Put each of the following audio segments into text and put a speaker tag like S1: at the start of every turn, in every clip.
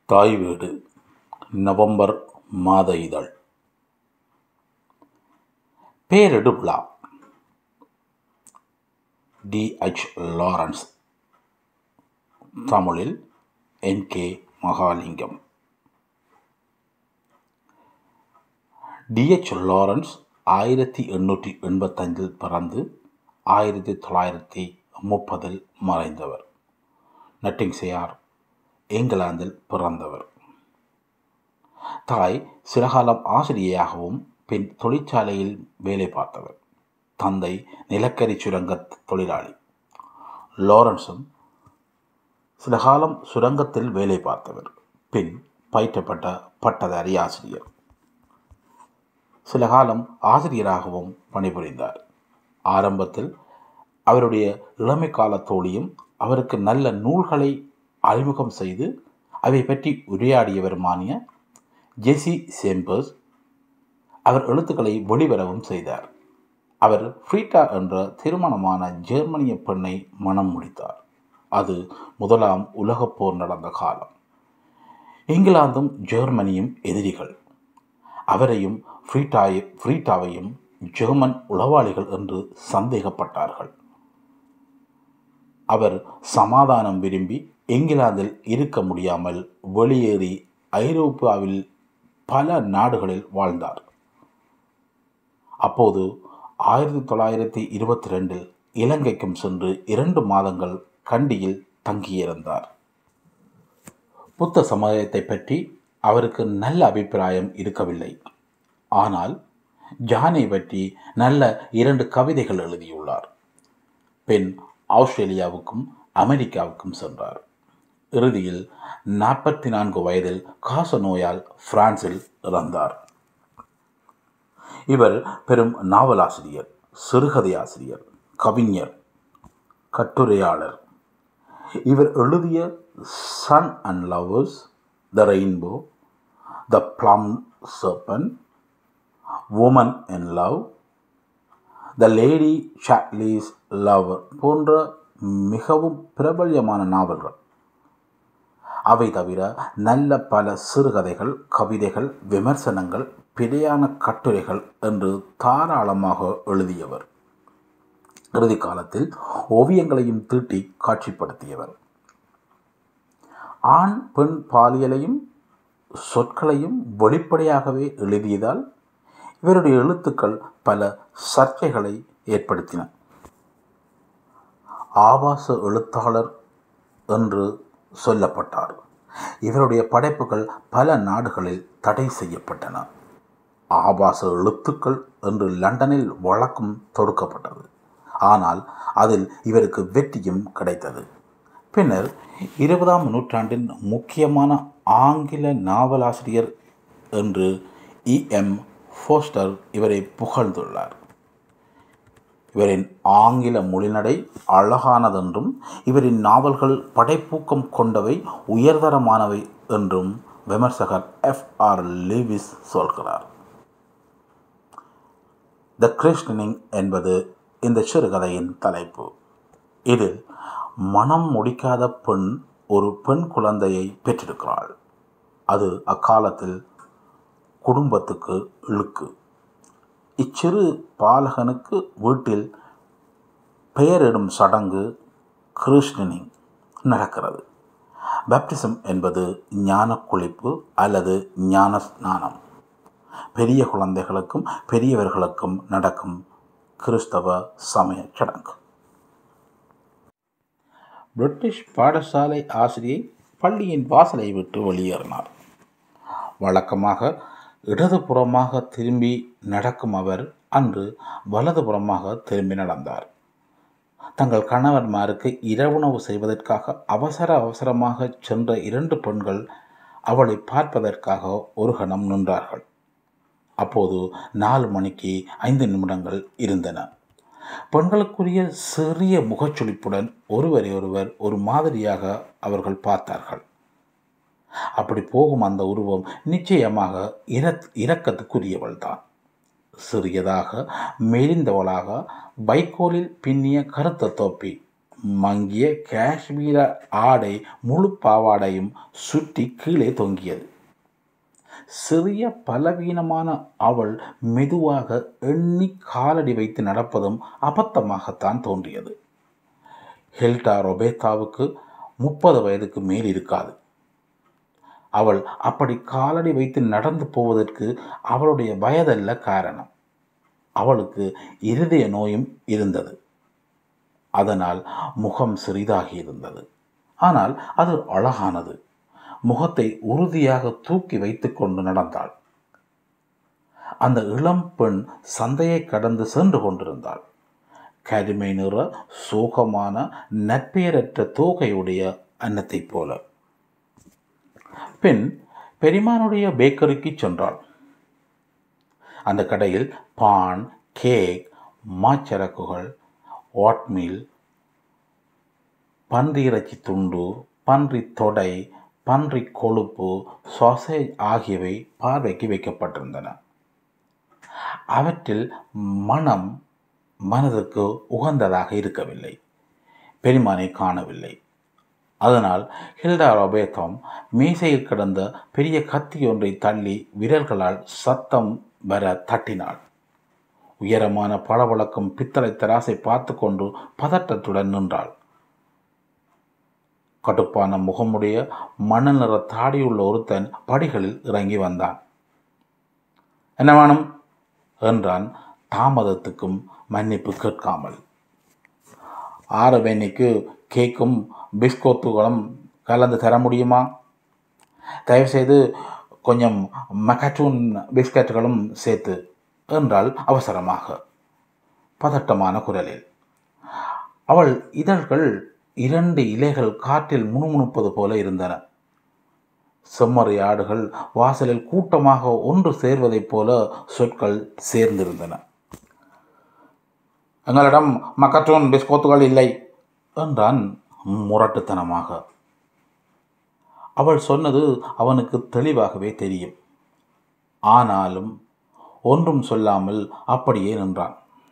S1: தாய் வீடு நவம்பர் மாத இதழ் பேரிடு விழா டிஎச் லாரன்ஸ் தமிழில் N K Mahalingam D H Lawrence ஆயிரத்தி எண்ணூற்றி எண்பத்தஞ்சில் பிறந்து ஆயிரத்தி தொள்ளாயிரத்தி முப்பதில் மறைந்தவர் நட்டிங்ஸியார் இங்கிலாந்தில் பிறந்தவர் தாய் சிலகாலம் ஆசிரியையாகவும் பின் தொழிற்சாலையில் வேலை பார்த்தவர் தந்தை நிலக்கரி சுரங்க தொழிலாளி லாரன்ஸும் சில காலம் சுரங்கத்தில் வேலை பார்த்தவர் பின் பயிற்றப்பட்ட பட்டதாரி ஆசிரியர் சில காலம் ஆசிரியராகவும் பணிபுரிந்தார் ஆரம்பத்தில் அவருடைய இளமை கால தோழியும் அவருக்கு நல்ல நூல்களை அறிமுகம் செய்து அவை பற்றி உரையாடியவருமானிய ஜெசி சேம்பர்ஸ் அவர் எழுத்துக்களை வெளிவரவும் செய்தார் அவர் ஃப்ரீட்டா என்ற திருமணமான ஜெர்மனிய பெண்ணை மனம் முடித்தார் அது முதலாம் உலகப் போர் நடந்த காலம் இங்கிலாந்தும் ஜெர்மனியும் எதிரிகள் அவரையும் ஃப்ரீட்டாய் ஃப்ரீட்டாவையும் ஜெர்மன் உளவாளிகள் என்று சந்தேகப்பட்டார்கள் அவர் சமாதானம் விரும்பி இங்கிலாந்தில் இருக்க முடியாமல் வெளியேறி ஐரோப்பாவில் பல நாடுகளில் வாழ்ந்தார் அப்போது ஆயிரத்தி தொள்ளாயிரத்தி இருபத்தி ரெண்டில் இலங்கைக்கும் சென்று இரண்டு மாதங்கள் கண்டியில் தங்கியிருந்தார் புத்த சமுதாயத்தை பற்றி அவருக்கு நல்ல அபிப்பிராயம் இருக்கவில்லை ஆனால் ஜானை பற்றி நல்ல இரண்டு கவிதைகள் எழுதியுள்ளார் பின் ஆஸ்திரேலியாவுக்கும் அமெரிக்காவுக்கும் சென்றார் இறுதியில் நாற்பத்தி நான்கு வயதில் காச நோயால் பிரான்சில் இறந்தார் இவர் பெரும் நாவலாசிரியர் சிறுகதை ஆசிரியர் கவிஞர் கட்டுரையாளர் இவர் எழுதிய sons and lovers the rainbow the plumed serpent women in love the lady Chatterley's love போன்ற மிகவும் பிரபல்யமான நாவல்கள் அவை தவிர நல்ல பல சிறுகதைகள் கவிதைகள் விமர்சனங்கள் பிழையான கட்டுரைகள் என்று தாராளமாக எழுதியவர் இறுதி காலத்தில் ஓவியங்களையும் தீட்டி காட்சிப்படுத்தியவர் ஆண் பெண் பாலியலையும் சொற்களையும் வெளிப்படையாகவே எழுதியதால் இவருடைய எழுத்துக்கள் பல சர்ச்சைகளை ஏற்படுத்தின ஆபாச எழுத்தாளர் என்று சொல்லப்பட்டார் இவருடைய படைப்புகள் பல நாடுகளில் தடை செய்யப்பட்டன ஆபாச எழுத்துக்கள் என்று லண்டனில் வழக்கம் தொடுக்கப்பட்டது ஆனால் அதில் இவருக்கு வெற்றியும் கிடைத்தது பின்னர் இருபதாம் நூற்றாண்டின் முக்கியமான ஆங்கில நாவலாசிரியர் என்று இஎம் ஃபோஸ்டர் இவரை புகழ்ந்துள்ளார் இவரின் ஆங்கில மொழிநடை அழகானதென்றும் இவரின் நாவல்கள் படைப்பூக்கம் கொண்டவை உயர்தரமானவை என்றும் விமர்சகர் எஃப் ஆர் லீவிஸ் சொல்கிறார் த கிறிஸ்டனிங் என்பது இந்த சிறுகதையின் தலைப்பு இதில் மனம் முடிக்காத பெண் ஒரு பெண் குழந்தையை பெற்றிருக்கிறாள் அது அக்காலத்தில் குடும்பத்துக்கு இழுக்கு இச்சிறு பாலகனுக்கு வீட்டில் பெயரிடும் சடங்கு கிருஷ்ணனிங் நடக்கிறது பேப்டிசம் என்பது ஞான குளிப்பு அல்லது ஞான ஸ்நானம் பெரிய குழந்தைகளுக்கும் பெரியவர்களுக்கும் நடக்கும் கிறிஸ்தவ சமய சடங்கு பிரிட்டிஷ் பாடசாலை ஆசிரியை பள்ளியின் வாசலை விட்டு வெளியேறினார் வழக்கமாக இடதுபுறமாக திரும்பி நடக்கும் அவர் அன்று வலதுபுறமாக திரும்பி நடந்தார் தங்கள் கணவன்மாருக்கு இரவுணவு செய்வதற்காக அவசர அவசரமாக சென்ற இரண்டு பெண்கள் அவளை பார்ப்பதற்காக ஒரு கணம் நின்றார்கள் அப்போது நாலு மணிக்கு ஐந்து நிமிடங்கள் இருந்தன பெண்களுக்குரிய சிறிய முகச்சுளிப்புடன் ஒருவரை ஒருவர் ஒரு மாதிரியாக அவர்கள் பார்த்தார்கள் அப்படி போகும் அந்த உருவம் நிச்சயமாக இர இரக்கத்துக்குரியவள் தான் சிறியதாக மெலிந்தவளாக வைக்கோலில் பின்னிய கருத்த தொப்பி மங்கிய காஷ்மீர ஆடை முழு பாவாடையும் சுற்றி கீழே தொங்கியது சிறிய பலவீனமான அவள் மெதுவாக எண்ணி காலடி வைத்து நடப்பதும் அபத்தமாகத்தான் தோன்றியது ஹெல்டா ரொபேத்தாவுக்கு முப்பது வயதுக்கு மேல் இருக்காது அவள் அப்படி காலடி வைத்து நடந்து போவதற்கு அவளுடைய வயதல்ல காரணம் அவளுக்கு இருதய நோயும் இருந்தது அதனால் முகம் சிறிதாகி இருந்தது ஆனால் அது அழகானது முகத்தை உறுதியாக தூக்கி வைத்துக்கொண்டு நடந்தாள் அந்த இளம் பெண் சந்தையை கடந்து சென்று கொண்டிருந்தாள் கரிமை நிற சோகமான நற்பெயரற்ற தோகையுடைய அன்னத்தைப் போல பின் பெரிமானுடைய பேக்கரிக்கு சென்றாள் அந்த கடையில் பான் கேக் மாச்சரக்குகள் ஓட்மீல் பன்றி இறைச்சி துண்டு பன்றி தொடை பன்றி கொழுப்பு சாசேஜ் ஆகியவை பார்வைக்கு வைக்கப்பட்டிருந்தன அவற்றில் மனம் மனதுக்கு உகந்ததாக இருக்கவில்லை பெருமானை காணவில்லை அதனால் ஹில்டா ரொபேத்தம் மேசையில் கிடந்த பெரிய கத்தி ஒன்றை தள்ளி விரல்களால் சத்தம் வர தட்டினாள் உயரமான பளபளக்கும் பித்தளை தராசை பார்த்து கொண்டு பதட்டத்துடன் நின்றாள் கடுப்பான முகமுடைய மணல் நிற தாடியுள்ள ஒருத்தன் படிகளில் இறங்கி வந்தான் என்ன வேணும் என்றான் தாமதத்துக்கும் மன்னிப்பு கேட்காமல் ஆறு வேணிக்கு கேக்கும் பிஸ்கோத்துகளும் கலந்து தர முடியுமா தயவுசெய்து கொஞ்சம் மகட்டூன் பிஸ்கட்டுகளும் சேர்த்து என்றாள் அவசரமாக பதட்டமான குரலில் அவள் இதழ்கள் இரண்டு இலைகள் காற்றில் முணுமுணுப்பது போல இருந்தன செம்மறி ஆடுகள் வாசலில் கூட்டமாக ஒன்று சேர்வதைப் போல சொற்கள் சேர்ந்திருந்தன எங்களிடம் மக்கற்றோன் பிஸ்கோத்துகள் இல்லை என்றான் முரட்டுத்தனமாக அவள் சொன்னது அவனுக்கு தெளிவாகவே தெரியும் ஆனாலும் ஒன்றும் சொல்லாமல் அப்படியே நின்றான்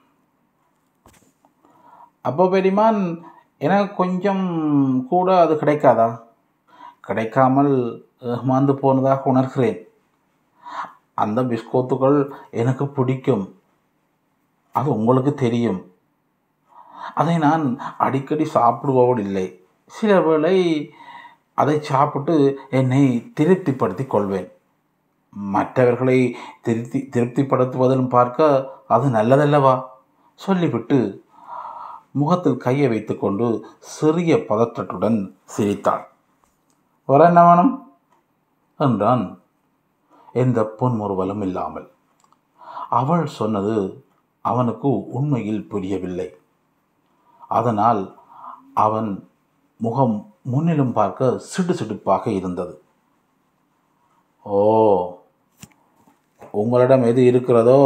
S1: அப்போ பெரியமான் எனக்கு கொஞ்சம் கூட அது கிடைக்காதா கிடைக்காமல் ஏமாந்து போனதாக உணர்கிறேன் அந்த பிஸ்கோத்துகள் எனக்கு பிடிக்கும் அது உங்களுக்கு தெரியும் அதை நான் அடிக்கடி சாப்பிடுவோடு இல்லை சில வேளை அதை சாப்பிட்டு என்னை திருப்திப்படுத்திக் கொள்வேன் மற்றவர்களை திருப்தி திருப்திப்படுத்துவதிலும் பார்க்க அது நல்லதல்லவா சொல்லிவிட்டு முகத்தில் கையை வைத்துக்கொண்டு சிறிய பதற்றத்துடன் சிரித்தாள் வர என்ன வேணும் என்றான் எந்த புன்முறுவலும் இல்லாமல் அவள் சொன்னது அவனுக்கு உண்மையில் புரியவில்லை அதனால் அவன் முகம் முன்னிலும் பார்க்க சிடுசிடுப்பாக இருந்தது ஓ உங்களிடம் எது இருக்கிறதோ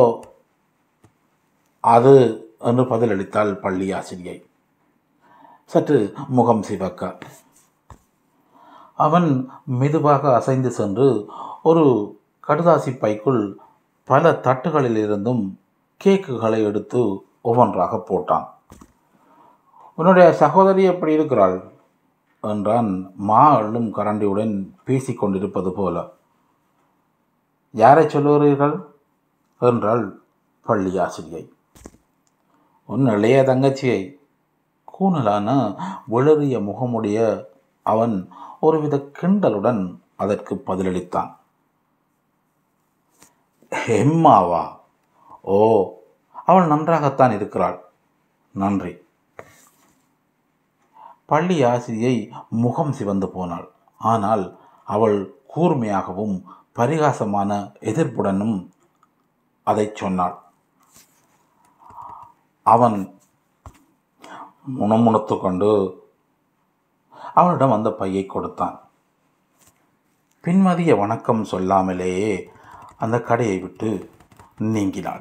S1: அது என்று பதிலளித்தாள் பள்ளி ஆசிரியை சற்று முகம் சிவக்க அவன் மெதுவாக அசைந்து சென்று ஒரு கடுதாசி பைக்குள் பல தட்டுகளிலிருந்தும் கேக்குகளை எடுத்து ஒவ்வொன்றாக போட்டான் உன்னுடைய சகோதரி எப்படி இருக்கிறாள் என்றான் மா அள்ளும் கரண்டியுடன் பேசிக் கொண்டிருப்பது போல யாரை சொல்லுகிறீர்கள் என்றாள் பள்ளி ஆசிரியை உன் இளைய தங்கச்சியை கூணலான விளறிய முகமுடைய அவன் ஒருவித கிண்டலுடன் அதற்கு பதிலளித்தான் ஹெம்மாவா ஓ அவள் நன்றாகத்தான் இருக்கிறாள் நன்றி பள்ளி ஆசிரியை முகம் சிவந்து போனாள் ஆனால் அவள் கூர்மையாகவும் பரிகாசமான எதிர்ப்புடனும் அதைச் சொன்னாள் அவன் முணுமுணுத்து கொண்டு அவளிடம் அந்த பையை கொடுத்தான் பின்மதிய வணக்கம் சொல்லாமலேயே அந்த கடையை விட்டு நீங்கினாள்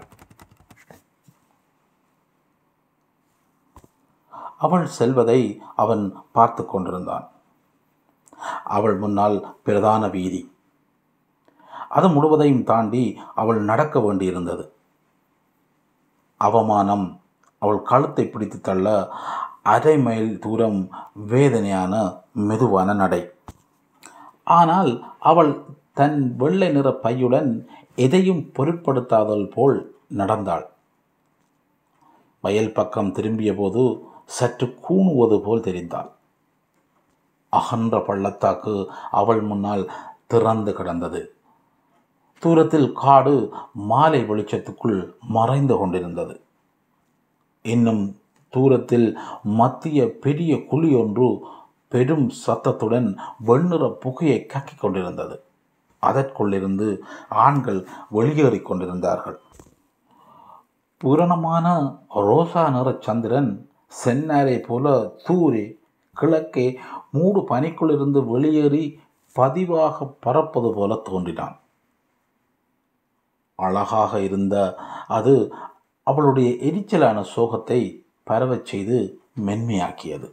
S1: அவள் செல்வதை அவன் பார்த்து கொண்டிருந்தான் அவள் முன்னால் பிரதான வீதி அது முழுவதையும் தாண்டி அவள் நடக்க வேண்டியிருந்தது அவமானம் அவள் கழுத்தை பிடித்து தள்ள அரை மைல் தூரம் வேதனையான மெதுவான நடை ஆனால் அவள் தன் வெள்ளை நிற பையுடன் எதையும் பொருட்படுத்தாதல் போல் நடந்தாள் வயல் பக்கம் திரும்பிய போது சற்று கூணுவது போல் தெரிந்தாள் அகன்ற பள்ளத்தாக்கு அவள் முன்னால் திறந்து கிடந்தது தூரத்தில் காடு மாலை வெளிச்சத்துக்குள் மறைந்து கொண்டிருந்தது இன்னும் தூரத்தில் மத்திய பெரிய குழி ஒன்று பெரும் சத்தத்துடன் வெண்ணிற புகையை கக்கிக் கொண்டிருந்தது அதற்குள்ளிருந்து ஆண்கள் வெளியேறிக் கொண்டிருந்தார்கள் பூரணமான ரோசா நிற சந்திரன் செந்நாரை போல தூரி கிழக்கே மூடு பனிக்குள்ளிருந்து வெளியேறி பதிவாக பறப்பது போல தோன்றினான் அழகாக இருந்த அது அவளுடைய எரிச்சலான சோகத்தை பரவச் செய்து மென்மையாக்கியது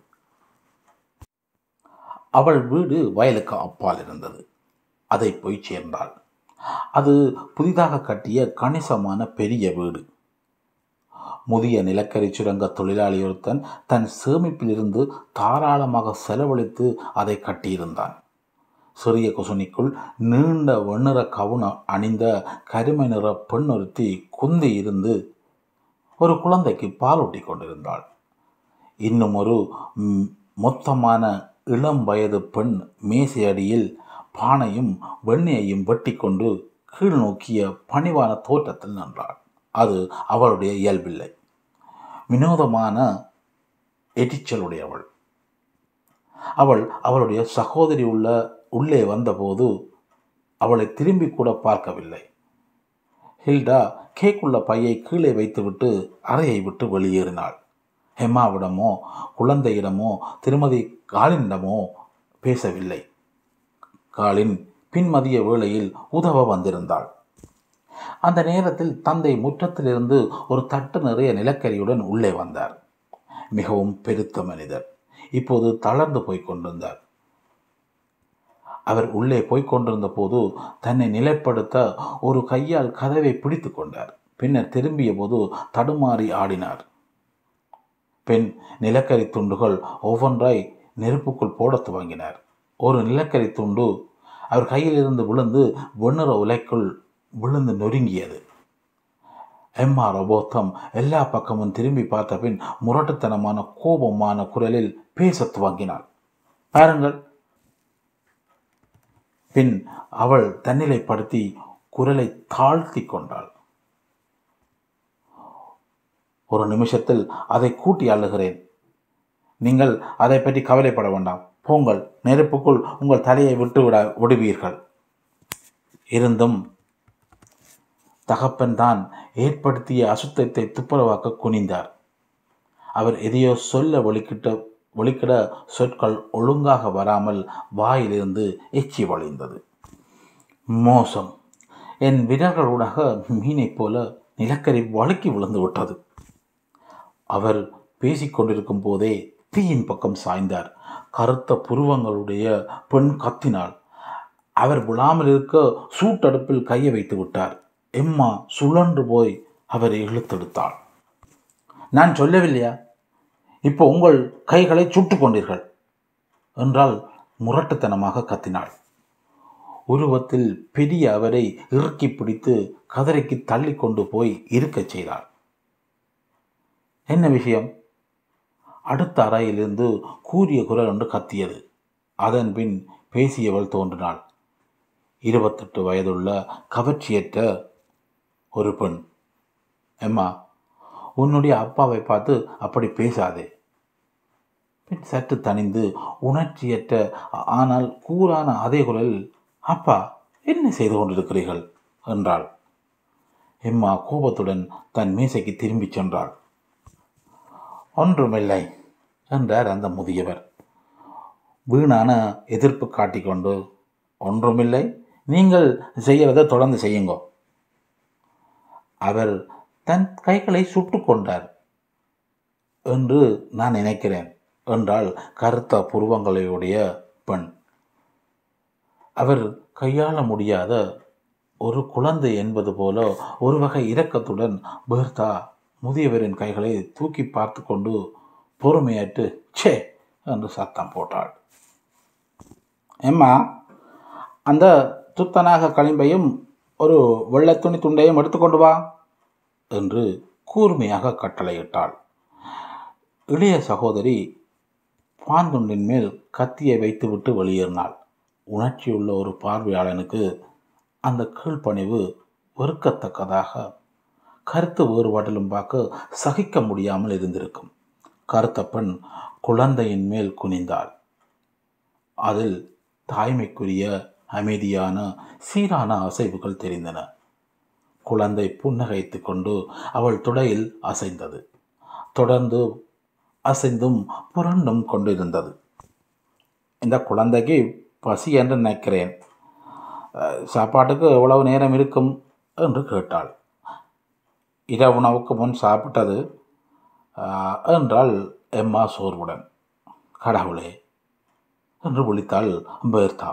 S1: அவள் வீடு வயலுக்கு அப்பால் இருந்தது அதை போய் சேர்ந்தாள் அது புதிதாக கட்டிய கணிசமான பெரிய வீடு முதிய நிலக்கரி சுரங்க தொழிலாளி ஒருத்தன் தன் சேமிப்பிலிருந்து தாராளமாக செலவழித்து அதை கட்டியிருந்தான் சிறிய குசுனிக்குள் நீண்ட வெண்ணிற கவுன அணிந்த கருமை நிற பெண் ஒருத்தி குந்தி இருந்து ஒரு குழந்தைக்கு பாலூட்டி கொண்டிருந்தாள் இன்னும் ஒரு ம், மொத்தமான இளம் வயது பெண் மேசையடியில் பானையும் வெண்ணெயையும் வெட்டி கொண்டு கீழ் நோக்கிய பணிவான தோற்றத்தில் நின்றாள் அது அவளுடைய இயல்பில்லை வினோதமான எரிச்சலுடையவள் அவள் அவளுடைய சகோதரி உள்ள உள்ளே வந்தபோது அவளை திரும்பி கூட பார்க்கவில்லை ஹில்டா கேக்குள்ள பையை கீழே வைத்துவிட்டு அறையை விட்டு வெளியேறினாள் ஹெம்மாவிடமோ குழந்தையிடமோ திருமதி காலினிடமோ பேசவில்லை காலின் பின்மதிய வேளையில் உதவ வந்திருந்தாள் அந்த நேரத்தில் தந்தை முற்றத்திலிருந்து ஒரு தட்டு நிறைய நிலக்கரியுடன் உள்ளே வந்தார் மிகவும் பெருத்த மனிதர் இப்போது தளர்ந்து போய்க் கொண்டிருந்தார் அவர் உள்ளே போய்க் கொண்டிருந்த போது தன்னை நிலைப்படுத்த ஒரு கையால் கதவை பிடித்து கொண்டார் பின்னர் திரும்பிய போது தடுமாறி ஆடினார் பெண் நிலக்கரி துண்டுகள் ஒவ்வொன்றாய் நெருப்புக்குள் போடத் துவங்கினார் ஒரு நிலக்கரி துண்டு அவர் கையிலிருந்து விழுந்து வெண்ணிற உலைக்குள் விழுந்து நொறுங்கியது எம்மா ரபோத்தம் எல்லா பக்கமும் திரும்பி பார்த்த பின் முரட்டுத்தனமான கோபமான குரலில் பேசத் துவங்கினாள் பாருங்கள் பின் அவள் தன்னிலைப்படுத்தி குரலை தாழ்த்தி கொண்டாள் ஒரு நிமிஷத்தில் அதை கூட்டி அள்ளுகிறேன் நீங்கள் அதை பற்றி கவலைப்பட வேண்டாம் போங்கள் நெருப்புக்குள் உங்கள் தலையை விட்டு விட விடுவீர்கள் இருந்தும் தகப்பன் தான் ஏற்படுத்திய அசுத்தத்தை துப்புரவாக்க குனிந்தார் அவர் எதையோ சொல்ல ஒலிக்கிட்ட ஒலிக்கிட சொற்கள் ஒழுங்காக வராமல் வாயிலிருந்து எச்சி வழிந்தது மோசம் என் விரல்களூடாக மீனைப் போல நிலக்கரி வழுக்கி விழுந்து விட்டது அவர் பேசிக்கொண்டிருக்கும் போதே தீயின் பக்கம் சாய்ந்தார் கருத்த புருவங்களுடைய பெண் கத்தினாள் அவர் விழாமல் இருக்க சூட்டடுப்பில் கையை வைத்து விட்டார் எம்மா சுழன்று போய் அவரை இழுத்தெடுத்தாள் நான் சொல்லவில்லையா இப்போ உங்கள் கைகளை சுட்டு கொண்டீர்கள் என்றால் முரட்டுத்தனமாக கத்தினாள் உருவத்தில் பெரிய அவரை இறுக்கி பிடித்து கதரைக்கு தள்ளி கொண்டு போய் இருக்கச் செய்தாள் என்ன விஷயம் அடுத்த அறையிலிருந்து கூறிய குரல் ஒன்று கத்தியது அதன் பின் பேசியவள் தோன்றினாள் இருபத்தெட்டு வயதுள்ள கவர்ச்சியற்ற ஒரு பெண் எம்மா உன்னுடைய அப்பாவை பார்த்து அப்படி பேசாதே பின் சற்று தணிந்து உணர்ச்சியற்ற ஆனால் கூரான அதே குரல் அப்பா என்ன செய்து கொண்டிருக்கிறீர்கள் என்றாள் எம்மா கோபத்துடன் தன் மேசைக்கு திரும்பிச் சென்றாள் ஒன்றுமில்லை என்றார் அந்த முதியவர் வீணான எதிர்ப்பு காட்டிக்கொண்டு ஒன்றுமில்லை நீங்கள் செய்கிறதை தொடர்ந்து செய்யுங்கோ அவர் தன் கைகளை சுட்டு கொண்டார் என்று நான் நினைக்கிறேன் என்றால் கருத்த புருவங்களையுடைய பெண் அவர் கையாள முடியாத ஒரு குழந்தை என்பது போல ஒரு வகை இரக்கத்துடன் பேர்தா முதியவரின் கைகளை தூக்கி பார்த்து கொண்டு பொறுமையற்று ச்சே என்று சத்தம் போட்டாள் ஏம்மா அந்த துத்தனாக களிம்பையும் ஒரு வெள்ளை துணி துண்டையும் எடுத்துக்கொண்டு வா என்று கூர்மையாக கட்டளையிட்டாள் இளைய சகோதரி பாந்துண்டின் மேல் கத்தியை வைத்துவிட்டு வெளியேறினாள் உணர்ச்சியுள்ள ஒரு பார்வையாளனுக்கு அந்த கீழ்ப்பணிவு வெறுக்கத்தக்கதாக கருத்து வேறுபாட்டிலும் பார்க்க சகிக்க முடியாமல் இருந்திருக்கும் கருத்த பெண் குழந்தையின் மேல் குனிந்தாள் அதில் தாய்மைக்குரிய அமைதியான சீரான அசைவுகள் தெரிந்தன குழந்தை புன்னகைத்து கொண்டு அவள் துடையில் அசைந்தது தொடர்ந்து அசைந்தும் புரண்டும் கொண்டிருந்தது இந்த குழந்தைக்கு பசி என்று நினைக்கிறேன் அஹ், சாப்பாட்டுக்கு எவ்வளவு நேரம் இருக்கும் என்று கேட்டாள் இரவு உணவுக்கு முன் சாப்பிட்டது அஹ், என்றாள் எம்மா சோர்வுடன் கடவுளே என்று விழித்தாள் பேர்தா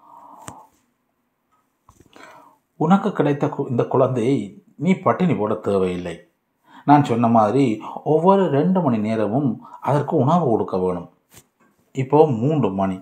S1: உனக்கு கிடைத்த கு- இந்த குழந்தையை நீ பட்டினி போட தேவையில்லை நான் சொன்ன மாதிரி ஒவ்வொரு ரெண்டு மணி நேரமும் அதற்கு உணவு கொடுக்க வேணும் இப்போ மூன்று மணி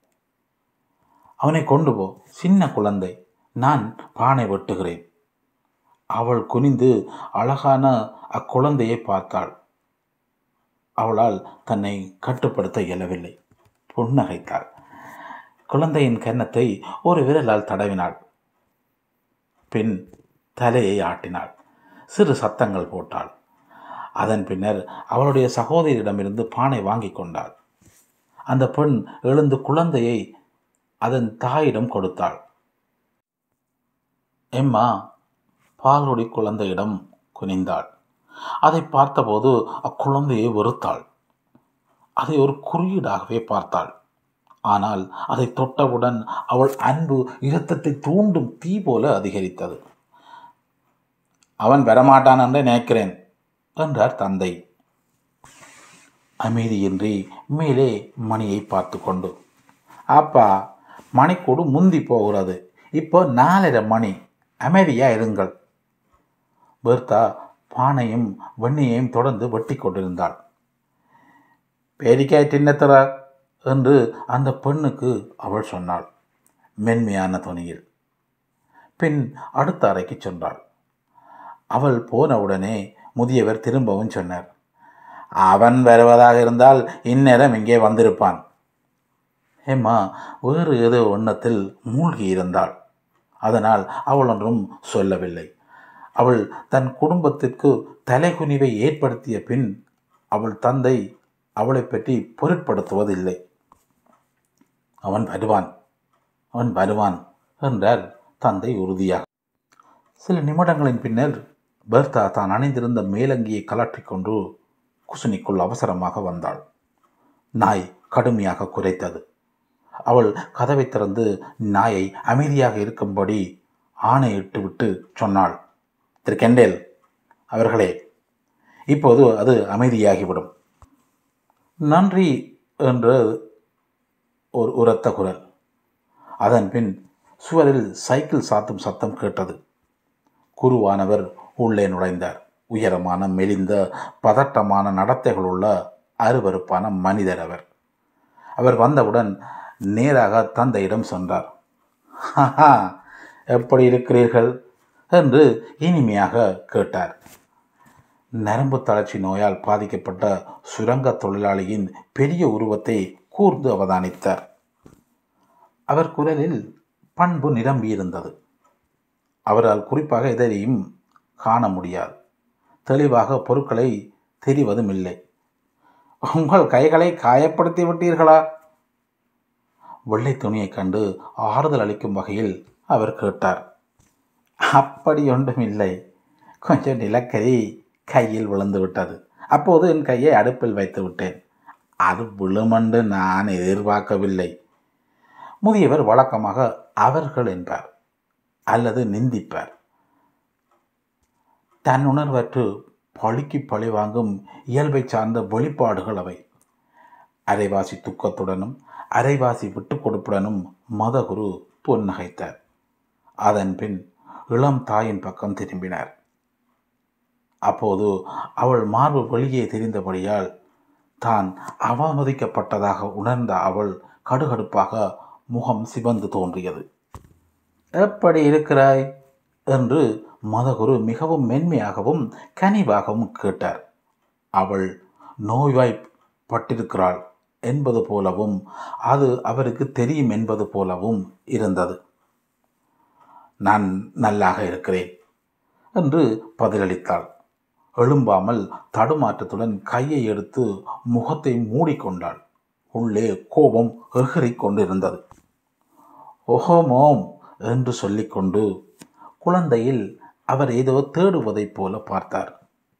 S1: அவனை கொண்டு போ சின்ன குழந்தை நான் பானை வெட்டுகிறேன் அவள் குனிந்து அழகான அக்குழந்தையை பார்த்தாள் அவளால் தன்னை கட்டுப்படுத்த இயலவில்லை புன்னகைத்தாள் குழந்தையின் கன்னத்தை ஒரு விரலால் தடவினாள் பின் தலையை ஆட்டினாள் சிறு சத்தங்கள் போட்டாள் அதன் பின்னர் அவளுடைய சகோதரியிடமிருந்து பானை வாங்கி கொண்டாள் அந்த பெண் எழுந்து குழந்தையை அதன் தாயிடம் கொடுத்தாள் எம்மா பாலுடி குழந்தையிடம் குனிந்தாள் அதை பார்த்தபோது அக்குழந்தையை வெறுத்தாள் அதை ஒரு குறியீடாகவே பார்த்தாள் ஆனால் அதை தொட்டவுடன் அவள் அன்பு இரத்தத்தை தூண்டும் தீ போல அதிகரித்தது அவன் வரமாட்டான் என்று நினைக்கிறேன் என்றார் தந்தை அமைதியின்றி மேலே மணியை பார்த்து கொண்டு அப்பா மணிக்கூடு முந்தி போகிறது இப்போ நாலரை மணி அமைதியா இருங்கள் பெர்தா பானையும் வெண்ணியையும் தொடர்ந்து வெட்டி கொண்டிருந்தாள் பேரிக்காய் தின்னத்தர என்று அந்த பெண்ணுக்கு அவள் சொன்னாள் மென்மையான துணியில் பின் அடுத்த அறைக்கு சென்றாள் அவள் போனவுடனே முதியவர் திரும்பவும் சொன்னார் அவன் வருவதாக இருந்தால் இந்நேரம் இங்கே வந்திருப்பான் ஏம்மா வேறு ஏதோ எண்ணத்தில் மூழ்கி இருந்தாள் அதனால் அவள் ஒன்றும் சொல்லவில்லை அவள் தன் குடும்பத்திற்கு தலைகுனிவை ஏற்படுத்திய பின் அவள் தந்தை அவளை பற்றி பொருட்படுத்துவதில்லை அவன் வருவான் அவன் வருவான் என்றார் தந்தை உறுதியாக சில நிமிடங்களின் பின்னர் பெர்தா தான் அணிந்திருந்த மேலங்கியை கலற்றிக்கொண்டு குசுனிக்குள் அவசரமாக வந்தாள் நாய் கடுமையாக குரைத்தது அவள் கதவை திறந்து நாயை அமைதியாக இருக்கும்படி ஆணையிட்டு விட்டு சொன்னாள் திரு கெண்டேல் அவர்களே இப்போது அது அமைதியாகிவிடும் நன்றி என்ற ஒரு உரத்த குரல் அதன் பின் சுவரில் சைக்கிள் சாத்தும் சத்தம் கேட்டது குருவானவர் உள்ளே நுழைந்தார் உயரமான மெலிந்த பதட்டமான நடத்தைகளுள்ள அருவருப்பான மனிதர் அவர் அவர் வந்தவுடன் நேராக தந்தையிடம் சென்றார் "ஹஹா, எப்படி இருக்கிறீர்கள் என்று இனிமையாக கேட்டார் நரம்பு தளர்ச்சி நோயால் பாதிக்கப்பட்ட சுரங்க தொழிலாளியின் பெரிய உருவத்தை கூர்ந்து அவதானித்தார் அவர் குரலில் பண்பு நிரம்பியிருந்தது அவரால் குறிப்பாக எதையும் காண முடியாது தெளிவாக பொருட்களை தெரிவதும் இல்லை உங்கள் கைகளை காயப்படுத்தி விட்டீர்களா வெள்ளை துணியைக் கண்டு ஆறுதல் அளிக்கும் வகையில் அவர் கேட்டார் அப்படி ஒன்றும் இல்லை கொஞ்சம் நிலக்கரி கையில் விழுந்து விட்டது அப்போது என் கையை அடுப்பில் வைத்து விட்டேன் அது விழுமென்று நான் எதிர்பார்க்கவில்லை முதியவர் வழக்கமாக அவர்கள் என்பார் அல்லது நிந்திப்பார் தன்னுணர்வற்று பழிக்கு பழி வாங்கும் இயல்பை சார்ந்த வெளிப்பாடுகள் அவை அரைவாசி துக்கத்துடனும் அரைவாசி விட்டுக் கொடுப்புடனும் மதகுரு புன்னகைத்தார் அதன் பின் இளம் தாயின் பக்கம் திரும்பினார் அப்போது அவள் மார்பு வெளியே தெரிந்தபடியால் தான் அவமதிக்கப்பட்டதாக உணர்ந்த அவள் கடுகடுப்பாக முகம் சிவந்து தோன்றியது எப்படி இருக்கிறாய் என்று மதகுரு மிகவும் மென்மையாகவும் கனிவாகவும் கேட்டார் அவள் நோய்வாய்ப்பட்டிருக்கிறாள் என்பது போலவும் அது அவருக்கு தெரியும் என்பது போலவும் இருந்தது நான் நல்லாக இருக்கிறேன் என்று பதிலளித்தாள் எழும்பாமல் தடுமாற்றத்துடன் கையை எடுத்து முகத்தை மூடிக்கொண்டாள் உள்ளே கோபம் எகிறிக் கொண்டிருந்தது ஒஹோமோம் என்று சொல்லிக்கொண்டு குழந்தையில் அவர் ஏதோ தேடுவதைப் போல பார்த்தார்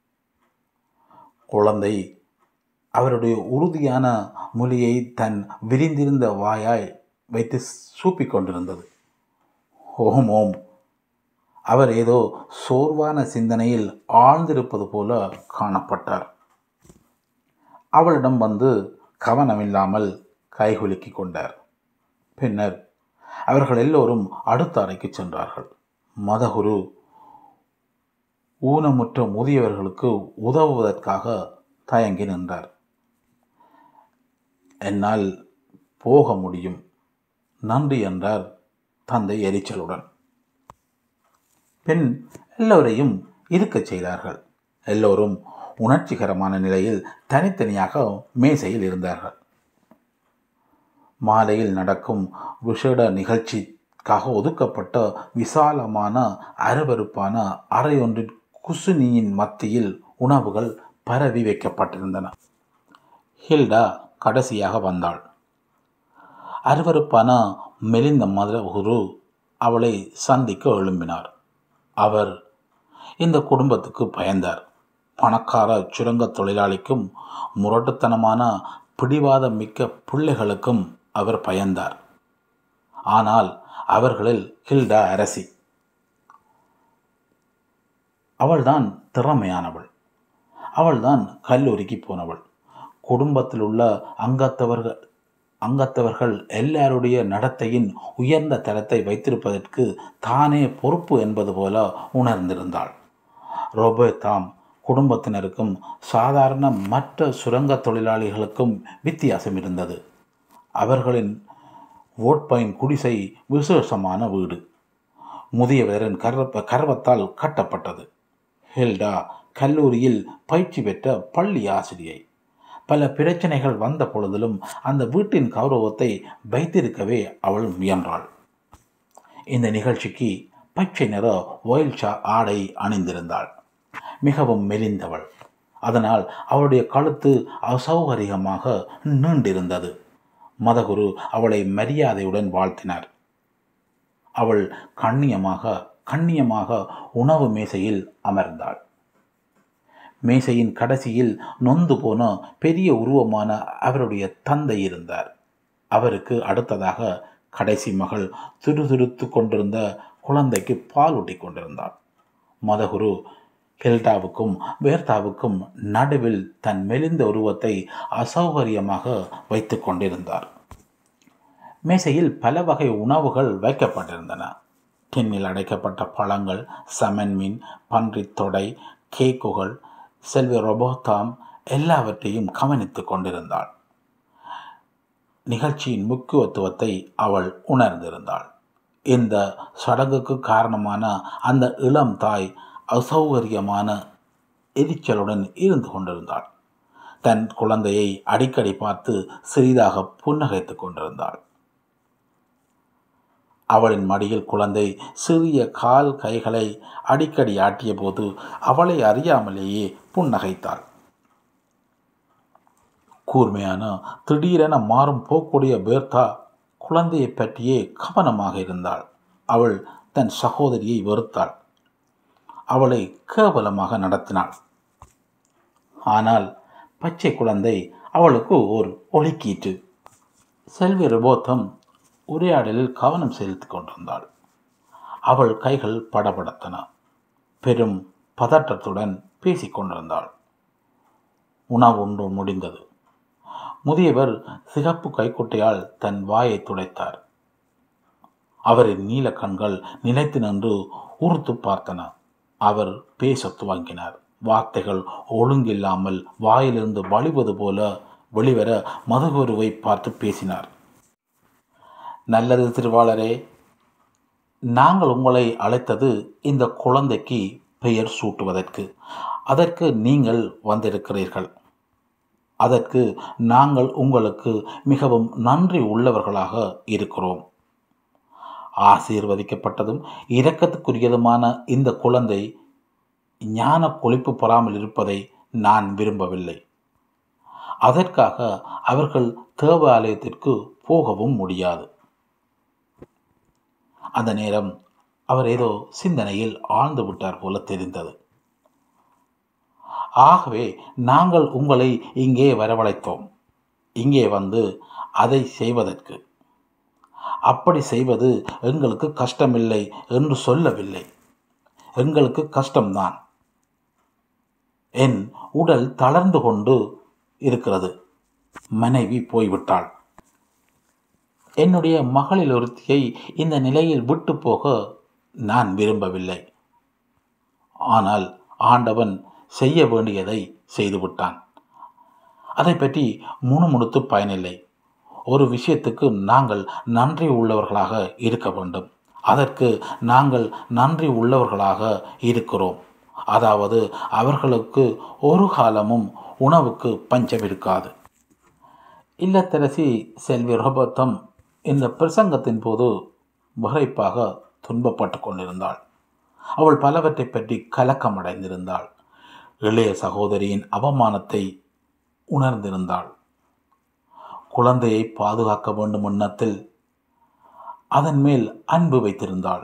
S1: குழந்தை அவருடைய உறுதியான மொழியை தன் விரிந்திருந்த வாயாய் வைத்து சூப்பிக் கொண்டிருந்தது ஓம் ஓம் அவர் ஏதோ சோர்வான சிந்தனையில் ஆழ்ந்திருப்பது போல காணப்பட்டார் அவளிடம் வந்து கவனமில்லாமல் கைகுலுக்கி கொண்டார் பின்னர் அவர்கள் எல்லோரும் அடுத்த அறைக்கு சென்றார்கள் மதகுரு ஊனமுற்ற முதியவர்களுக்கு உதவுவதற்காக தயங்கி நின்றார் என்னால் போக முடியும் நன்றி என்றார் தந்தை எரிச்சலுடன் பின் எல்லோரையும் இருக்கச் செய்தார்கள் எல்லோரும் உணர்ச்சிகரமான நிலையில் தனித்தனியாக மேசையில் இருந்தார்கள் மாலையில் நடக்கும் விஷேட நிகழ்ச்சிக்காக ஒதுக்கப்பட்ட விசாலமான அருவருப்பான அறையொன்றின் குசுனியின் மத்தியில் உணவுகள் பரவி வைக்கப்பட்டிருந்தன ஹில்டா கடைசியாக வந்தாள் அருவருப்பான மெலிந்த மதகுரு அவளை சந்திக்க எழும்பினார் அவர் இந்த குடும்பத்துக்கு பயந்தார் பணக்கார சுரங்க தொழிலாளிக்கும் முரட்டுத்தனமான பிடிவாத மிக்க பிள்ளைகளுக்கும் அவர் பயந்தார் ஆனால் அவர்களில் ஹில்டா அரசி அவள்தான் திறமையானவள் அவள்தான் கல்லூரிக்கு போனவள் குடும்பத்தில் உள்ள அங்கத்தவர்கள் அங்கத்தவர்கள் எல்லாருடைய நடத்தையின் உயர்ந்த தரத்தை வைத்திருப்பதற்கு தானே பொறுப்பு என்பது போல உணர்ந்திருந்தாள் ரோபர்தாம் குடும்பத்தினருக்கும் சாதாரண மற்ற சுரங்க தொழிலாளிகளுக்கும் வித்தியாசம் இருந்தது அவர்களின் ஓட்பைன் குடிசை விசேஷமான வீடு முதியவரின் கர்வ கர்வத்தால் கட்டப்பட்டது ஹில்டா கல்லூரியில் பயிற்சி பெற்ற பள்ளி ஆசிரியை பல பிரச்சனைகள் வந்த பொழுதிலும் அந்த வீட்டின் கௌரவத்தை வைத்திருக்கவே அவள் முயன்றாள் இந்த நிகழ்ச்சிக்கு பச்சை நிற ஒயில்ஷா ஆடை அணிந்திருந்தாள் மிகவும் மெலிந்தவள் அதனால் அவளுடைய கழுத்து அசௌகரியமாக நீண்டிருந்தது மதகுரு அவளை மரியாதையுடன் வாழ்த்தினார் அவள் கண்ணியமாக கண்ணியமாக உணவு மேசையில் அமர்ந்தாள் மேசையின் கடைசியில் நொந்து போன பெரிய உருவமான அவருடைய தந்தை இருந்தார் அவருக்கு அடுத்ததாக கடைசி மகள் துருதுருத்து கொண்டிருந்த குழந்தைக்கு பால் ஊட்டி கொண்டிருந்தாள் மதகுரு ஹெல்டாவுக்கும் வேர்தாவுக்கும் நடுவில் தன் மெலிந்த உருவத்தை அசௌகரியமாக வைத்து கொண்டிருந்தார் மேசையில் பல வகை உணவுகள் வைக்கப்பட்டிருந்தன டின்னில் அடைக்கப்பட்ட பழங்கள் சமன் மீன் பன்றித் தொடை கேக்குகள் செல்வி ரொபோத்தாம் எல்லாவற்றையும் கவனித்து கொண்டிருந்தாள் நிகழ்ச்சியின் முக்கியத்துவத்தை அவள் உணர்ந்திருந்தாள் இந்த சடங்குக்கு காரணமான அந்த இளம் தாய் அசௌகரியமான எரிச்சலுடன் இருந்து கொண்டிருந்தாள் தன் குழந்தையை அடிக்கடி பார்த்து சிறிதாக புன்னகைத்து கொண்டிருந்தாள் அவளின் மடியில் குழந்தை சிறிய கால் கைகளை அடிக்கடி ஆட்டிய போது அவளை அறியாமலேயே புன்னகைத்தாள் கூர்மையான திடீரென மாறும் போக்கூடிய பேர்தா குழந்தையை பற்றியே கவனமாக இருந்தாள் அவள் தன் சகோதரியை வெறுத்தாள் அவளை கேவலமாக நடத்தினாள் ஆனால் பச்சை குழந்தை அவளுக்கு ஒரு ஒளிக்கீற்று செல்வி ரிபோத்தம் உரையாடலில் கவனம் செலுத்திக் கொண்டிருந்தாள் அவள் கைகள் படபடத்தன பெரும் பதற்றத்துடன் பேசிக் கொண்டிருந்தாள் உணவு ஒன்று முடிந்தது முதியவர் சிகப்பு கைக்குட்டையால் தன் வாயை துடைத்தார் அவரின் நீல கண்கள் நிலைத்து நின்று உறுத்து பார்த்தன அவர் பேச துவங்கினார் வார்த்தைகள் ஒழுங்கில்லாமல் வாயிலிருந்து வழிவது போல வெளிவர மதகுருவை பார்த்து பேசினார் நல்லது திருவாளரே நாங்கள் உங்களை அழைத்தது இந்த குழந்தைக்கு பெயர் சூட்டுவதற்கு அதற்கு நீங்கள் வந்திருக்கிறீர்கள் அதற்கு நாங்கள் உங்களுக்கு மிகவும் நன்றி உள்ளவர்களாக இருக்கிறோம் ஆசீர்வதிக்கப்பட்டதும் இரக்கத்துக்குரியதுமான இந்த குழந்தை ஞான கொழிப்பு பெறாமல் இருப்பதை நான் விரும்பவில்லை அதற்காக அவர்கள் தேவாலயத்திற்கு போகவும் முடியாது அந்த நேரம் அவர் ஏதோ சிந்தனையில் ஆழ்ந்து விட்டார் போல தெரிந்தது ஆகவே நாங்கள் உங்களை இங்கே வரவழைத்தோம் இங்கே வந்து அதை செய்வதற்கு அப்படி செய்வது எங்களுக்கு கஷ்டமில்லை என்று சொல்லவில்லை எங்களுக்கு கஷ்டம்தான் என் உடல் தளர்ந்து கொண்டு இருக்கிறது மனைவி போய்விட்டாள் என்னுடைய மகளில் ஒருத்தியை இந்த நிலையில் விட்டு போக நான் விரும்பவில்லை ஆனால் ஆண்டவன் செய்ய வேண்டியதை செய்துவிட்டான் அதை பற்றி முணுமுணுத்து பயனில்லை ஒரு விஷயத்துக்கு நாங்கள் நன்றி உள்ளவர்களாக இருக்க வேண்டும் அதற்கு நாங்கள் நன்றி உள்ளவர்களாக இருக்கிறோம் அதாவது அவர்களுக்கு ஒரு காலமும் உணவுக்கு பஞ்சம் இருக்காது இல்லத்தரசி செல்வி ரோபத்தம் இந்த பிரசங்கத்தின் போது விரைப்பாக துன்பப்பட்டு கொண்டிருந்தாள் அவள் பலவற்றை பற்றி கலக்கமடைந்திருந்தாள் இளைய சகோதரியின் அவமானத்தை உணர்ந்திருந்தாள் குழந்தையை பாதுகாக்க வேண்டும் எண்ணத்தில் அதன் மேல் அன்பு வைத்திருந்தாள்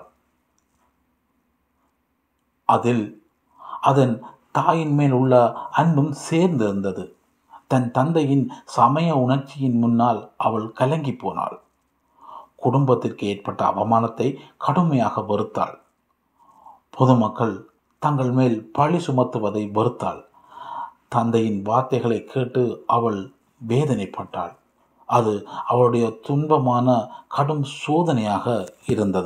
S1: அதில் அதன் தாயின் மேல் உள்ள அன்பும் சேர்ந்திருந்தது தன் தந்தையின் சமய உணர்ச்சியின் முன்னால் அவள் கலங்கி போனாள் குடும்பத்திற்கு ஏற்பட்ட அவமானத்தை கடுமையாக வெறுத்தாள் பொதுமக்கள் தங்கள் மேல் பழி சுமத்துவதை வெறுத்தாள் தந்தையின் வார்த்தைகளை கேட்டு அவள் வேதனைப்பட்டாள் அது அவளுடைய துன்பமான கடும் சோதனையாக இருந்தது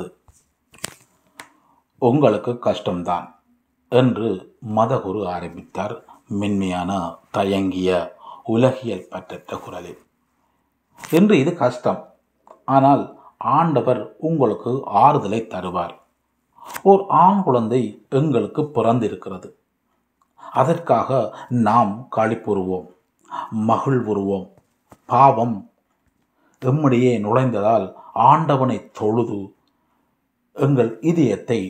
S1: உங்களுக்கு கஷ்டம்தான் என்று மதகுரு ஆரம்பித்தார் மென்மையான தயங்கிய உலகியல் பற்றற்ற குரலில் இன்று இது கஷ்டம் ஆனால் ஆண்டவர் உங்களுக்கு ஆறுதலை தருவார் ஓர் ஆண் குழந்தை எங்களுக்கு பிறந்திருக்கிறது அதற்காக நாம் களிப்புறுவோம் மகிழ்வுறுவோம் பாவம் எம்மிடையே நுழைந்ததால் ஆண்டவனை தொழுது எங்கள் இதயத்தை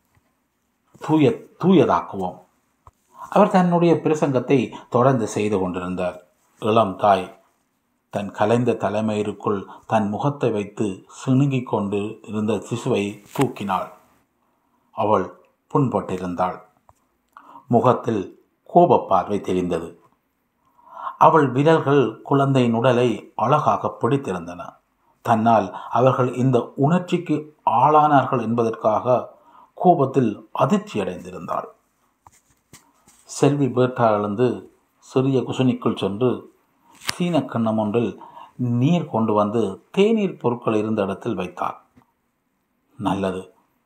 S1: தூய தூயதாக்குவோம் அவர் தன்னுடைய பிரசங்கத்தை தொடர்ந்து செய்து கொண்டிருந்தார் இளம் தாய் தன் கலைந்த தலைமயிருக்குள் தன் முகத்தை வைத்து சிணுங்கிக் கொண்டு இருந்த சிசுவை தூக்கினாள் அவள் புண்பட்டிருந்தாள் முகத்தில் கோபப் பார்வை தெரிந்தது அவள் விரல்கள் குழந்தையின் உடலை அழகாக பிடித்திருந்தன தன்னால் அவர்கள் இந்த உணர்ச்சிக்கு ஆளானார்கள் என்பதற்காக கோபத்தில் அதிர்ச்சியடைந்திருந்தாள் செல்வி பேர்ட்டா எழுந்து சிறிய குசுனிக்குள் சென்று சீன கிண்ணம் ஒன்றில் நீர் கொண்டு வந்து தேநீர் பொருட்கள் இருந்த இடத்தில் வைத்தார் நல்லது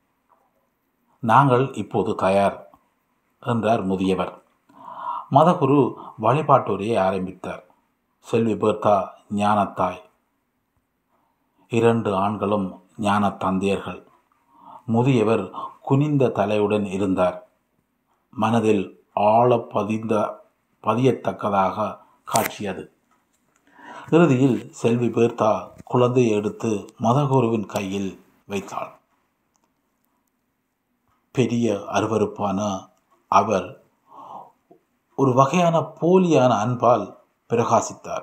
S1: நாங்கள் இப்போது தயார் என்றார் முதியவர் மதகுரு வழிபாட்டுரையை ஆரம்பித்தார் செல்வி பேர்த்தா ஞானத்தாய் இரண்டு ஆண்களும் ஞான தந்தையர்கள் முதியவர் குனிந்த தலையுடன் இருந்தார் மனதில் ஆழ பதிந்த பதியத்தக்கதாக காட்சியது இறுதியில் செல்வி பேர்த்தா குழந்தையை எடுத்து மதகுருவின் கையில் வைத்தாள் பெரிய அருவருப்பான அவர் ஒரு வகையான போலியான அன்பால் பிரகாசித்தார்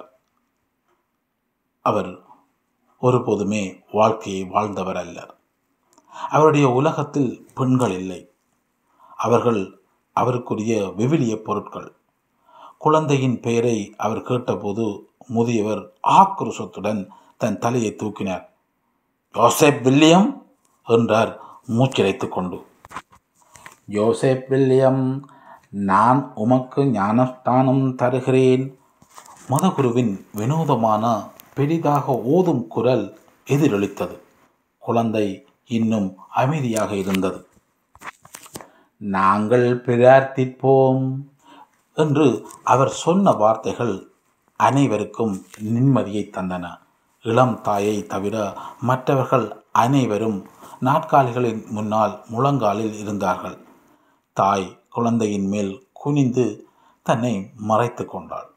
S1: அவர் ஒருபோதுமே வாழ்க்கையை வாழ்ந்தவர் அல்லர் அவருடைய உலகத்தில் பெண்கள் இல்லை அவர்கள் அவருக்குரிய விவிலிய பொருட்கள் குழந்தையின் பெயரை அவர் கேட்டபோது முதியவர் ஆக்ரோஷத்துடன் தன் தலையை தூக்கினார் யோசேப் வில்லியம் என்றார் மூச்சிரைத்து கொண்டு யோசேப் வில்லியம் நான் உமக்கு ஞானஸ்தானம் தருகிறேன் மதகுருவின் வினோதமான பெரிதாக ஓதும் குரல் எதிரொலித்தது குழந்தை இன்னும் அமைதியாக இருந்தது நாங்கள் பிரார்த்திப்போம் என்று அவர் சொன்ன வார்த்தைகள் அனைவருக்கும் நிம்மதியை தந்தன இளம் தாயை தவிர மற்றவர்கள் அனைவரும் நாட்காலிகளின் முன்னால் முழங்காலில் இருந்தார்கள் தாய் குழந்தையின் மேல் குனிந்து தன்னை மறைத்து கொண்டாள்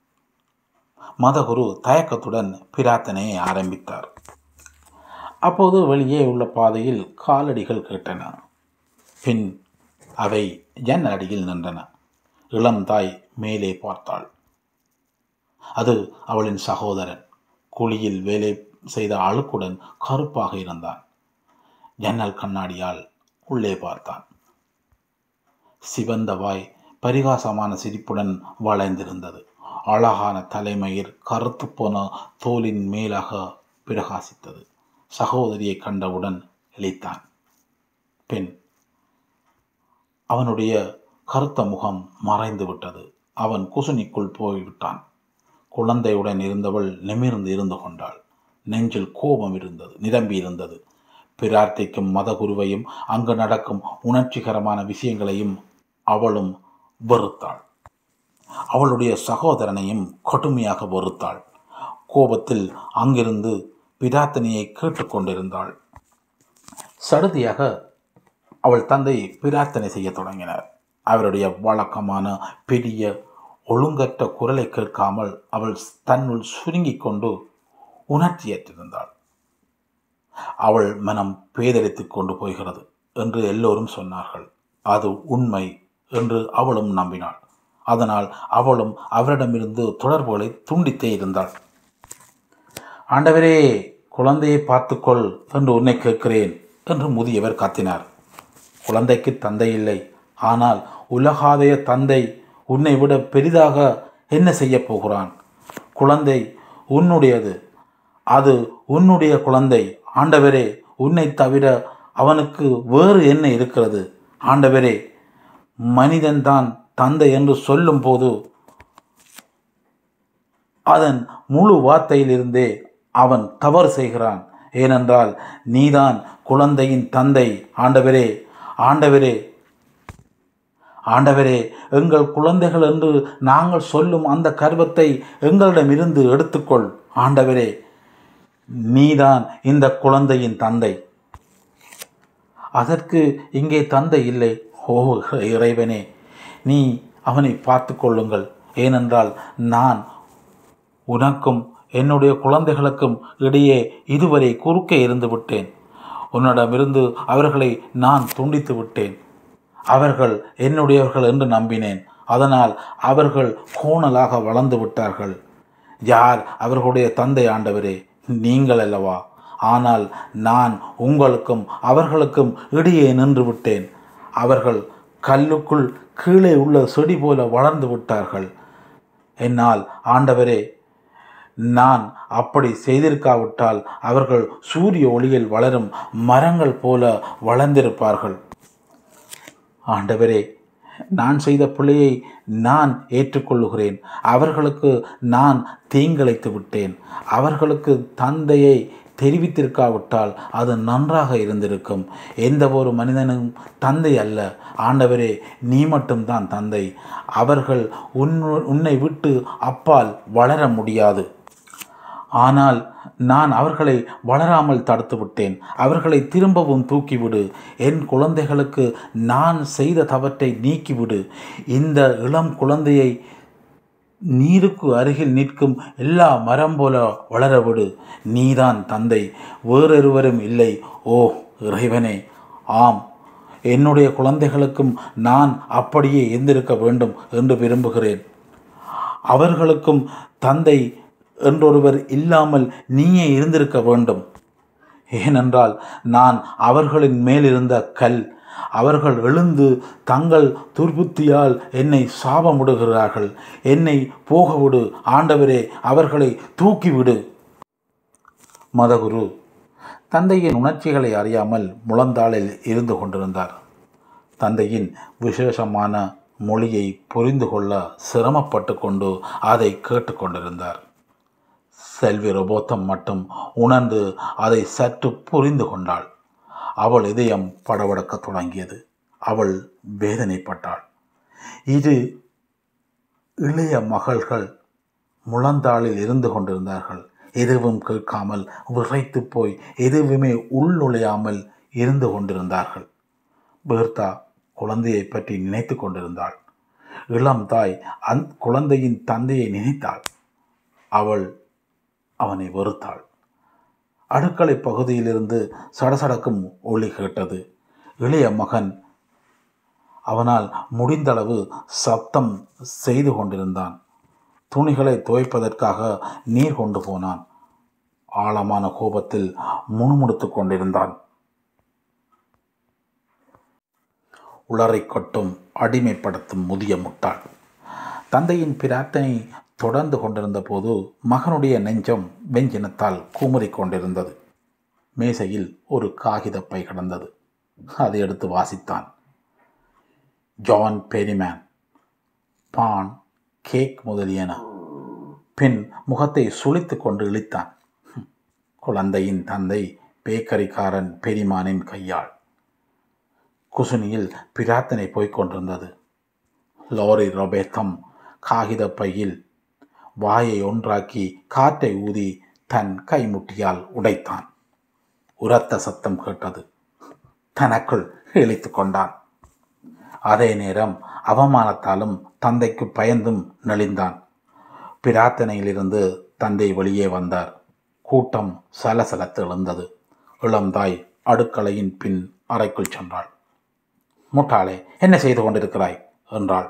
S1: மதகுரு தயக்கத்துடன் பிரார்த்தனையை ஆரம்பித்தார் அப்போது வெளியே உள்ள பாதையில் காலடிகள் கேட்டன பின் அவை ஜன்னலடியில் நின்றன இளம் தாய் மேலே பார்த்தாள் அது அவளின் சகோதரன் குழியில் வேலை செய்த அழுக்குடன் கருப்பாக இருந்தான் ஜன்னல் கண்ணாடியால் உள்ளே பார்த்தான் சிவந்த வாய் பரிகாசமான சிரிப்புடன் வளைந்திருந்தது அழகான தலைமயிர் கருத்து போன தோலின் மேலாக பிரகாசித்தது சகோதரியை கண்டவுடன் இழைத்தான் பின் அவனுடைய கருத்த முகம் மறைந்து விட்டது அவன் குசுனிக்குள் போய்விட்டான் குழந்தையுடன் இருந்தவள் நிமிர்ந்து இருந்து கொண்டாள் நெஞ்சில் கோபம் இருந்தது நிரம்பி இருந்தது பிரார்த்திக்கும் மதகுருவையும் அங்கு நடக்கும் உணர்ச்சிகரமான விஷயங்களையும் அவளும் வெறுத்தாள் அவளுடைய சகோதரனையும் கடுமையாக வெறுத்தாள் கோபத்தில் அங்கிருந்து பிரார்த்தனையை கேட்டுக்கொண்டிருந்தாள் சடுதியாக அவள் தந்தை பிரார்த்தனை செய்ய தொடங்கினார் அவருடைய வழக்கமான பெரிய ஒழுங்கற்ற குரலை கேட்காமல் அவள் தன்னுள் சுருங்கிக் கொண்டு உணர்ச்சியற்றிருந்தாள் அவள் மனம் பேதலித்துக் கொண்டு போகிறது என்று எல்லோரும் சொன்னார்கள் அது உண்மை என்று அவளும் நம்பினாள் அதனால் அவளும் அவரிடமிருந்து தொடர்புகளை துண்டித்தே இருந்தாள் ஆண்டவரே குழந்தையை பார்த்துக்கொள் என்று உன்னை கேட்கிறேன் என்று முதியவர் கத்தினார் குழந்தைக்கு தந்தை இல்லை ஆனால் உலகாதய தந்தை உன்னை விட பெரிதாக என்ன செய்ய போகிறான் குழந்தை உன்னுடையது அது உன்னுடைய குழந்தை ஆண்டவரே உன்னை தவிர அவனுக்கு வேறு என்ன இருக்கிறது ஆண்டவரே மனிதன்தான் தந்தை என்று சொல்லும்போது அதன் முழு வார்த்தையிலிருந்தே அவன் தவறு செய்கிறான் ஏனென்றால் நீதான் குழந்தையின் தந்தை ஆண்டவரே ஆண்டவரே ஆண்டவரே எங்கள் குழந்தைகள் என்று நாங்கள் சொல்லும் அந்த கர்வத்தை எங்களிடமிருந்து எடுத்துக்கொள் ஆண்டவரே நீதான் இந்த குழந்தையின் தந்தை அதற்கு இங்கே தந்தை இல்லை ஓ இறைவனே நீ அவனை பார்த்து கொள்ளுங்கள் ஏனென்றால் நான் உனக்கும் என்னுடைய குழந்தைகளுக்கும் இடையே இதுவரை குறுக்கே இருந்து விட்டேன் உன்னிடமிருந்து அவர்களை நான் துண்டித்து விட்டேன் அவர்கள் என்னுடையவர்கள் என்று நம்பினேன் அதனால் அவர்கள் கோணலாக வளர்ந்து விட்டார்கள் யார் அவர்களுடைய தந்தை ஆண்டவரே நீங்கள் அல்லவா ஆனால் நான் உங்களுக்கும் அவர்களுக்கும் இடையே நின்று விட்டேன் அவர்கள் கல்லுக்குள் கீழே உள்ள செடி போல வளர்ந்து விட்டார்கள் என்னால் ஆண்டவரே நான் அப்படி செய்திருக்காவிட்டால் அவர்கள் சூரிய ஒளியில் வளரும் மரங்கள் போல வளர்ந்திருப்பார்கள் ஆண்டவரே நான் செய்த பிள்ளையை நான் ஏற்றுக்கொள்ளுகிறேன் அவர்களுக்கு நான் தீங்கிழைத்து விட்டேன் அவர்களுக்கு தந்தையை தெரிவித்திருக்காவிட்டால் அது நன்றாக இருந்திருக்கும் எந்த ஒரு மனிதனும் தந்தை அல்ல ஆண்டவரே நீ மட்டும்தான் தந்தை அவர்கள் உன் உன்னை விட்டு அப்பால் வளர முடியாது ஆனால் நான் அவர்களை வளராமல் தடுத்து விட்டேன் அவர்களை திரும்பவும் தூக்கிவிடு என் குழந்தைகளுக்கு நான் செய்த தவற்றை நீக்கிவிடு இந்த இளம் குழந்தையை நீருக்கு அருகில் நிற்கும் எல்லா மரம் போல வளரவிடு நீதான் தந்தை வேறொருவரும் இல்லை ஓ இறைவனே ஆம் என்னுடைய குழந்தைகளுக்கும் நான் அப்படியே இருந்திருக்க வேண்டும் என்று விரும்புகிறேன் அவர்களுக்கும் தந்தை என்றொருவர் இல்லாமல் நீயே இருந்திருக்க வேண்டும் ஏனென்றால் நான் அவர்களின் மேலிருந்த கல் அவர்கள் எழுந்து தங்கள் துர்புத்தியால் என்னை சாபமிடுகிறார்கள் என்னை போகவிடு ஆண்டவரே அவர்களை தூக்கிவிடு மதகுரு தந்தையின் உணர்ச்சிகளை அறியாமல் முழந்தாளில் இருந்து கொண்டிருந்தார் தந்தையின் விசேஷமான மொழியை புரிந்து கொள்ள சிரமப்பட்டு கொண்டு அதை கேட்டுக்கொண்டிருந்தார் செல்வி ரொபோத்தம் மட்டும் உணர்ந்து அதை சற்று புரிந்து கொண்டாள் அவள் இதயம் படபடக்கத் தொடங்கியது அவள் வேதனைப்பட்டாள் இரு இளைய மகள்கள் முழந்தாளில் இருந்து கொண்டிருந்தார்கள் எதுவும் கேட்காமல் விரைத்து போய் எதுவுமே உள்நுழையாமல் இருந்து கொண்டிருந்தார்கள் பேர்தா குழந்தையை பற்றி நினைத்து கொண்டிருந்தாள் இளம் தாய் அந் குழந்தையின் தந்தையை நினைத்தாள் அவள் அவனை வெறுத்தாள் அடுக்களை பகுதியிலிருந்து சடசடக்கும் ஒளி கேட்டது இளைய மகன் அவனால் முடிந்தளவு சப்தம் செய்து கொண்டிருந்தான் துணிகளை துவைப்பதற்காக நீர் கொண்டு போனான் ஆழமான கோபத்தில் முணுமுணுத்துக் கொண்டிருந்தான் உளறை கொட்டும் அடிமைப்படுத்தும் முதிய முட்டாள் தந்தையின் பிரார்த்தனை தொடர்ந்து கொண்டிருந்த போது மகனுடைய நெஞ்சம் வெஞ்சினத்தால் குமுறிக் கொண்டிருந்தது மேசையில் ஒரு காகித பை கிடந்தது அதை எடுத்து வாசித்தான் ஜான் பெரிமேன் பான் கேக் முதலியன பின் முகத்தை சுளித்து கொண்டு இழித்தான் குழந்தையின் தந்தை பேக்கரிக்காரன் பெரிமானின் கையாள் குசுனியில் பிரார்த்தனை போய்க் கொண்டிருந்தது லோரி ரொபேத்தம் காகித பையில் வாயை ஒன்றாக்கி காற்றை ஊதி தன் கைமுட்டியால் உடைத்தான் உரத்த சத்தம் கேட்டது தனக்குள் இழித்து கொண்டான் அதே நேரம் அவமானத்தாலும் தந்தைக்கு பயந்தும் நெளிந்தான் பிரார்த்தனையிலிருந்து தந்தை வெளியே வந்தார் கூட்டம் சலசலத்து எழுந்தது இளந்தாய் அடுக்களையின் பின் அறைக்குள் சென்றாள் முட்டாளே என்ன செய்து கொண்டிருக்கிறாய் என்றாள்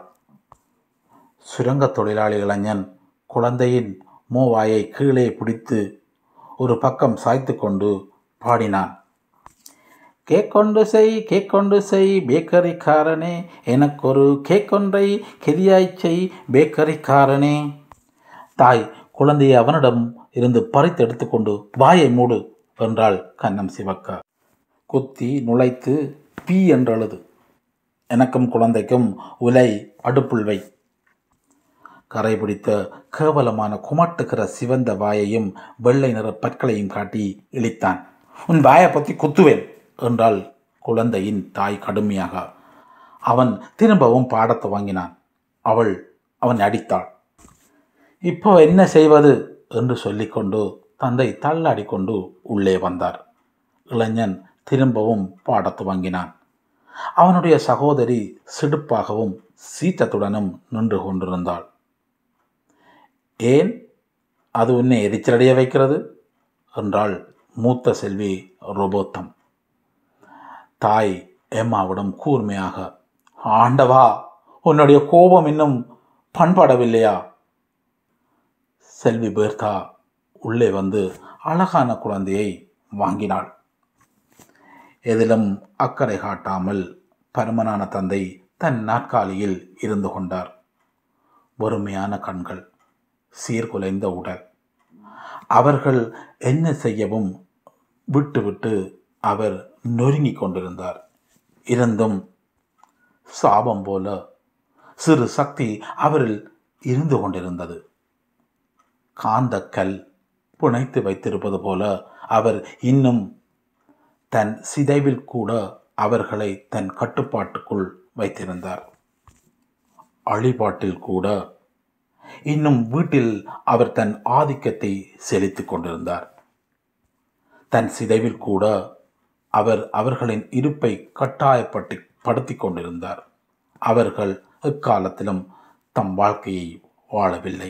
S1: சுரங்க தொழிலாளி இளைஞன் குழந்தையின் மூவாயை கீழே பிடித்து ஒரு பக்கம் சாய்த்து கொண்டு பாடினான் கேக் கொண்டு செய் கேக் கொண்டு செய் பேக்கரிக்காரனே எனக்கொரு கேக் ஒன்றை கெதியாய் செய் பேக்கரிக்காரனே தாய் குழந்தையை அவனிடம் இருந்து பறித்து எடுத்துக்கொண்டு வாயை மூடு என்றாள் கன்னம் சிவக்க குத்தி நுழைத்து பீ என்றழுது எனக்கும் குழந்தைக்கும் உலை அடுப்புள் வை கரை பிடித்த கேவலமான குமட்டுகிற சிவந்த வாயையும் வெள்ளை நிற பற்களையும் காட்டி இழித்தான் உன் வாயை பற்றி குத்துவேன் என்றாள் குழந்தையின் தாய் கடுமையாக அவன் திரும்பவும் பாடத்தை வாங்கினான் அவள் அவன் அடித்தாள் இப்போ என்ன செய்வது என்று சொல்லிக்கொண்டு தந்தை தள்ளாடிக்கொண்டு உள்ளே வந்தார் இளைஞன் திரும்பவும் பாடத்து வாங்கினான் அவனுடைய சகோதரி சிடுப்பாகவும் சீற்றத்துடனும் நின்று கொண்டிருந்தாள் ஏன் அது உன்னை எரிச்சலடைய வைக்கிறது என்றாள் மூத்த செல்வி ரொபோத்தம் தாய் எம்மாவிடம் கூர்மையாக ஆண்டவா உன்னுடைய கோபம் இன்னும் பண்படவில்லையா செல்வி பேர்தா உள்ளே வந்து அழகான குழந்தையை வாங்கினாள் எதிலும் அக்கறை காட்டாமல் பருமனான தந்தை தன் நாற்காலியில் இருந்து கொண்டார் வறுமையான கண்கள் சீர்குலைந்த உடல் அவர்கள் என்ன செய்யவும் விட்டுவிட்டு அவர் நொறுங்கிக் கொண்டிருந்தார் இருந்தும் சாபம் போல சிறு சக்தி அவரில் இருந்து கொண்டிருந்தது காந்தக்கல் புனைத்து வைத்திருப்பது போல அவர் இன்னும் தன் சிதைவில் கூட அவர்களை தன் கட்டுப்பாட்டுக்குள் வைத்திருந்தார் அழிபாட்டில் கூட இன்னும் வீட்டில் அவர் தன் ஆதிக்கத்தை செலுத்திக் கொண்டிருந்தார் தன் சிதைவில் கூட அவர் அவர்களின் இருப்பை கட்டாயப்பட்டு படுத்திக் கொண்டிருந்தார் அவர்கள் எக்காலத்திலும் தம் வாழ்க்கையை வாழவில்லை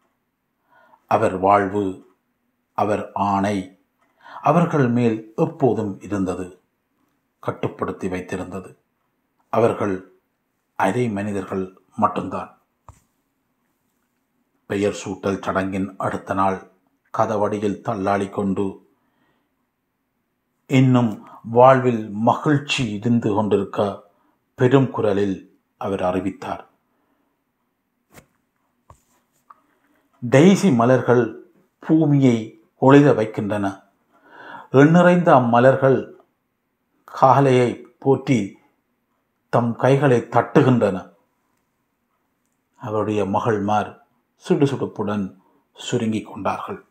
S1: அவர் வாழ்வு அவர் ஆணை அவர்கள் மேல் எப்போதும் இருந்தது கட்டுப்படுத்தி வைத்திருந்தது அவர்கள் அரை மனிதர்கள் மட்டும்தான் பெயர் சூட்டல் சடங்கின் அடுத்த நாள் கதவடியில் தள்ளாடி கொண்டு இன்னும் வாழ்வில் மகிழ்ச்சி இருந்து கொண்டிருக்க பெரும் குரலில் அவர் அறிவித்தார் டெய்சி மலர்கள் பூமியை ஒளிர வைக்கின்றன எண்ணிறைந்த அம்மலர்கள் காலையை போற்றி தம் கைகளை தட்டுகின்றன அவருடைய மகள்மார் சுடுசுடுப்புடன் சுருங்கிக் கொண்டார்கள்